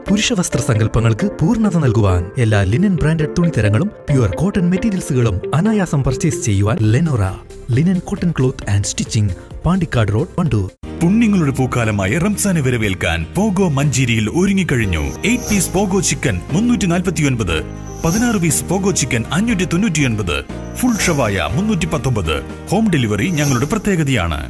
പുരുഷ വസ്ത്ര സങ്കല്പങ്ങൾക്ക് പൂർണ്ണത നൽകുവാൻ എല്ലാ ലിനൻ ബ്രാൻഡഡ് തുണിത്തരങ്ങളും പ്യുവർ കോട്ടൺ മെറ്റീരിയൽസുകളും അനായാസം പർച്ചേസ് ചെയ്യുവാൻ Lenora linen cotton cloth and stitching Pandikkad road Wandoor പുണ്യങ്ങളുടെ പൂക്കാലമായ റംസാനെ വരവേൽക്കാൻ പോഗോ മഞ്ചേരിയിൽ ഒരുങ്ങിക്കഴിഞ്ഞു എയ്റ്റ് പീസ് പോഗോ ചിക്കൻ മുന്നൂറ്റി നാൽപ്പത്തിയൊൻപത് പതിനാറ് പീസ് പോഗോ ചിക്കൻ അഞ്ഞൂറ്റി തൊണ്ണൂറ്റിയൊൻപത് ഫുൾ ഷവായ മുന്നൂറ്റി പത്തൊമ്പത് ഹോം ഡെലിവറി ഞങ്ങളുടെ പ്രത്യേകതയാണ്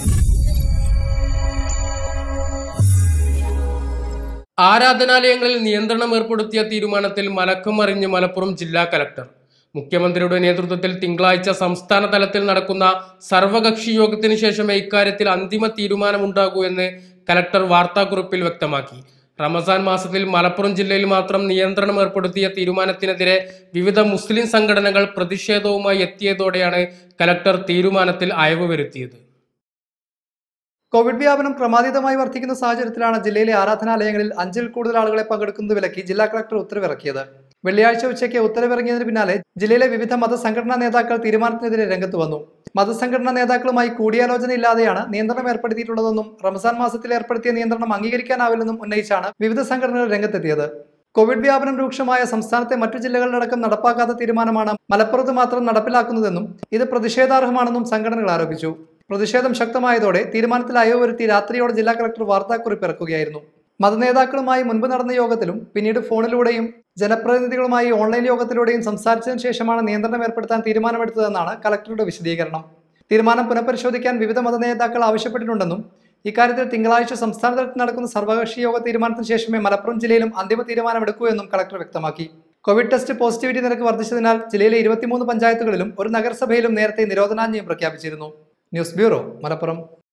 ആരാധനാലയങ്ങളിൽ നിയന്ത്രണം ഏർപ്പെടുത്തിയ തീരുമാനത്തിൽ മലക്കം മറിഞ്ഞ് മലപ്പുറം ജില്ലാ കലക്ടർ മുഖ്യമന്ത്രിയുടെ നേതൃത്വത്തിൽ തിങ്കളാഴ്ച സംസ്ഥാന തലത്തിൽ നടക്കുന്ന സർവകക്ഷി യോഗത്തിന് ശേഷമേ ഇക്കാര്യത്തിൽ അന്തിമ തീരുമാനമുണ്ടാകൂ എന്ന് കലക്ടർ വാർത്താക്കുറിപ്പിൽ വ്യക്തമാക്കി റമസാൻ മാസത്തിൽ മലപ്പുറം ജില്ലയിൽ മാത്രം നിയന്ത്രണം ഏർപ്പെടുത്തിയ തീരുമാനത്തിനെതിരെ വിവിധ മുസ്ലിം സംഘടനകൾ പ്രതിഷേധവുമായി എത്തിയതോടെയാണ് കലക്ടർ തീരുമാനത്തിൽ അയവ് വരുത്തിയത് കോവിഡ് വ്യാപനം ക്രമാതീതമായി വർദ്ധിക്കുന്ന സാഹചര്യത്തിലാണ് ജില്ലയിലെ ആരാധനാലയങ്ങളിൽ അഞ്ചിൽ കൂടുതൽ ആളുകളെ പങ്കെടുക്കുന്നത് വിലക്കി ജില്ലാ കളക്ടർ ഉത്തരവിറക്കിയത് വെള്ളിയാഴ്ച ഉച്ചയ്ക്ക് ഉത്തരവിറങ്ങിയതിന് പിന്നാലെ ജില്ലയിലെ വിവിധ മതസംഘടനാ നേതാക്കൾ തീരുമാനത്തിനെതിരെ രംഗത്ത് വന്നു മതസംഘടനാ നേതാക്കളുമായി കൂടിയാലോചനയില്ലാതെയാണ് നിയന്ത്രണം ഏർപ്പെടുത്തിയിട്ടുള്ളതെന്നും റംസാൻ മാസത്തിൽ ഏർപ്പെടുത്തിയ നിയന്ത്രണം അംഗീകരിക്കാനാവില്ലെന്നും ഉന്നയിച്ചാണ് വിവിധ സംഘടനകൾ രംഗത്തെത്തിയത് കോവിഡ് വ്യാപനം രൂക്ഷമായ സംസ്ഥാനത്തെ മറ്റു ജില്ലകളിലടക്കം നടപ്പാക്കാത്ത തീരുമാനമാണ് മലപ്പുറത്ത് മാത്രം നടപ്പിലാക്കുന്നതെന്നും ഇത് പ്രതിഷേധാർഹമാണെന്നും സംഘടനകൾ ആരോപിച്ചു പ്രതിഷേധം ശക്തമായതോടെ തീരുമാനത്തിൽ അയവ് വരുത്തി രാത്രിയോടെ ജില്ലാ കളക്ടർ വാർത്താക്കുറിപ്പ് ഇറക്കുകയായിരുന്നു മതനേതാക്കളുമായി മുൻപ് നടന്ന യോഗത്തിലും പിന്നീട് ഫോണിലൂടെയും ജനപ്രതിനിധികളുമായി ഓൺലൈൻ യോഗത്തിലൂടെയും സംസാരിച്ചതിന് ശേഷമാണ് നിയന്ത്രണം ഏർപ്പെടുത്താൻ തീരുമാനമെടുത്തതെന്നാണ് കളക്ടറുടെ വിശദീകരണം തീരുമാനം പുനഃപരിശോധിക്കാൻ വിവിധ മതനേതാക്കൾ ആവശ്യപ്പെട്ടിട്ടുണ്ടെന്നും ഇക്കാര്യത്തിൽ തിങ്കളാഴ്ച സംസ്ഥാന തലത്തിൽ നടക്കുന്ന സർവകക്ഷി യോഗ തീരുമാനത്തിന് ശേഷമേ മലപ്പുറം ജില്ലയിലും അന്തിമ തീരുമാനമെടുക്കൂ എന്നും കളക്ടർ വ്യക്തമാക്കി കോവിഡ് ടെസ്റ്റ് പോസിറ്റിവിറ്റി നിരക്ക് വർദ്ധിച്ചതിനാൽ ജില്ലയിലെ ഇരുപത്തിമൂന്ന് പഞ്ചായത്തുകളിലും ഒരു നഗരസഭയിലും നേരത്തെ നിരോധനാജ്ഞയും പ്രഖ്യാപിച്ചിരുന്നു ന്യൂസ് ബ്യൂറോ മലപ്പുറം